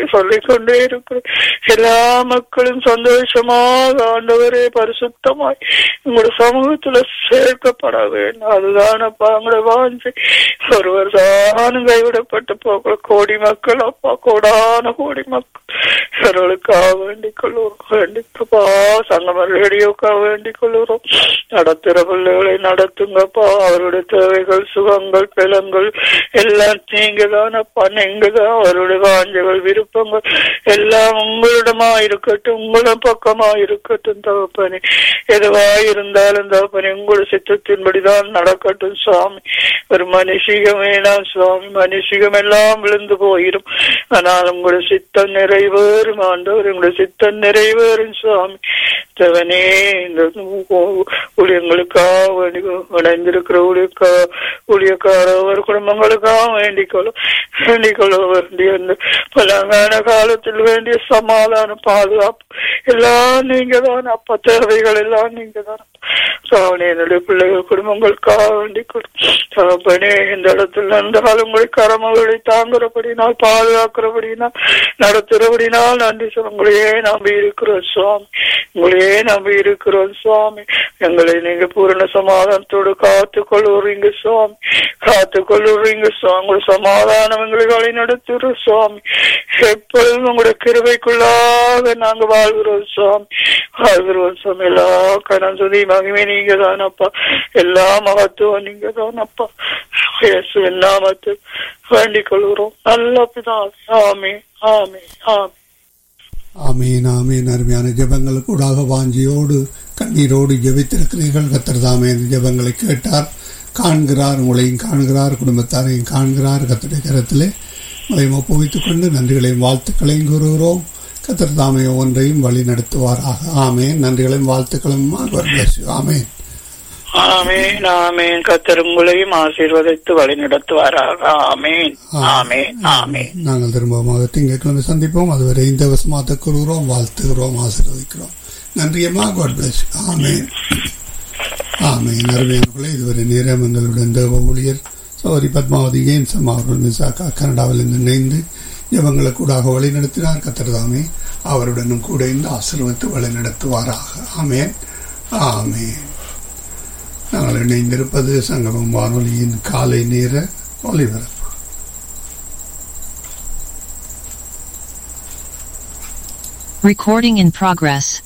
சொல்லிக் கொண்டே இருக்கிறோம் எல்லா மக்களும் சந்தோஷமாக ஆண்டவரே பரிசுத்தமாய் உங்களோட சமூகத்துல சேர்க்கப்பட வேண்டும் அதுதான் அப்பா உங்களோட வாஞ்சி ஒருவர் தானும் கைவிடப்பட்டு போகிற கோடி மக்கள் அப்பா கோடான கோடி மக்கள் இவர்களுக்காக வேண்டிக் கொள்ளுவோம் வேண்டிக்கப்பா சங்கம ரேடியோக்காக வேண்டிக் கொள்ளுகிறோம் நடத்துகிற பிள்ளைகளை நடத்துங்கப்பா அவருடைய தேவைகள் சுகங்கள் பிளங்கள் எல்லாம் நீங்க தானப்பா நீங்க தான் அவருடைய வாஞ்சைகள் விருப்பங்கள் எல்லாம் உங்களிடமா இருக்கட்டும் உங்கள பக்கமா இருக்கட்டும் தகப்பனே எதுவா இருந்தாலும் தகப்பனே உங்களோட சித்தத்தின்படிதான் நடக்கட்டும் சுவாமி ஒரு மனுஷிகம் வேணாம் சுவாமி மனுஷிகம் எல்லாம் விழுந்து போயிடும் ஆனால் உங்களோட சித்தம் நிறைவேறும் ஆண்டவர் உங்களோட சித்தம் நிறைவேறும் சுவாமி தேவனே இந்த ஊழியங்களுக்காக வேண்டி இணைந்திருக்கிற ஊழியக்கா ஊழியக்கார ஒரு குடும்பங்களுக்காக வேண்டிக்கொள்ள வேண்டிக்கொள்ள வேண்டிய அந்த பலங்கான காலத்தில் வேண்டிய சமாதான பாதுகாப்பு எல்லாம் நீங்க தான் அப்பா தேவைகள் எல்லாம் நீங்க தான் சாவனே என்னுடைய பிள்ளைகள் குடும்பங்களுக்காக வேண்டிக் தகப்பனே இந்த இடத்துல இருந்தாலும் உங்களை கரமகளை தாங்குறபடினால் பாதுகாக்கிறபடினால் நடத்துறபடினால் நன்றி சொல்ல உங்களையே நம்பி இருக்கிறோம் சுவாமி உங்களையே நம்பி இருக்கிறோம் சுவாமி எங்களை நீங்க பூரண சமாதானத்தோடு காத்து கொள்ளுறீங்க சுவாமி காத்து கொள்ளுறீங்க சுவாமி உங்களோட சமாதானம் எங்களை வழி நடத்துறோம் சுவாமி எப்பொழுதும் உங்களுடைய கிருபைக்குள்ளாக நாங்க வாழ்கிறோம் சுவாமி வாழ்கிறோம் சுவாமி எல்லா கணம் சுதி மகிமை நீங்க தானப்பா எல்லா மகத்துவம் நீங்க தானப்பா இயேசுவின் நாமத்தில் வேண்டிக் கொள்கிறோம் நல்ல பிதா ஆமே ஆமே ஆமே ஆமீன் ஆமீன் அருமையான ஜெபங்கள் கூடாக வாஞ்சியோடு கண்ணீரோடு ஜெபித்திருக்கிறீர்கள் கத்தர் தாமே இந்த ஜெபங்களை கேட்டார் காண்கிறார் உங்களையும் காண்கிறார் குடும்பத்தாரையும் காண்கிறார் கத்தருடைய கரத்திலே உங்களையும் ஒப்புவித்துக் கொண்டு நன்றிகளையும் வாழ்த்துக்களையும் கூறுகிறோம் கத்தர் தாமே ஒன்றையும் வழி நடத்துவாராக ஆமேன் நன்றிகளையும் வாழ்த்துக்களும் ஆமேன் ஆமேன் ஆமேன் கத்தர் உங்களையும் ஆசீர்வதித்து வழி நடத்துவாராக ஆமேன் ஆமேன் ஆமேன் நாங்கள் திரும்பமாக திங்கட்கிழமை சந்திப்போம் அதுவரை இந்த வசமாத்த கூறுகிறோம் வாழ்த்துகிறோம் ஆசீர்வதிக்கிறோம் நன்றியம்மா காட் பிளஸ் ஆமேன் ஆமேன் அருமையானவர்களே இதுவரை நேரம் எங்களுடன் தேவ ஊழியர் சௌரி பத்மாவதி ஏன்சம் அவர்கள் மிசாக்கா கனடாவில் இருந்து இணைந்து ஜபங்களை கூடாக வழி நடத்தினார் கத்திரதாமே அவருடனும் கூட இந்த ஆசீர்வத்து வழி நடத்துவாராக ஆமேன் ஆமேன் நாங்கள் இணைந்திருப்பது சங்கமம் வானொலியின் காலை நேர ஒலிபரப்பு Recording in progress.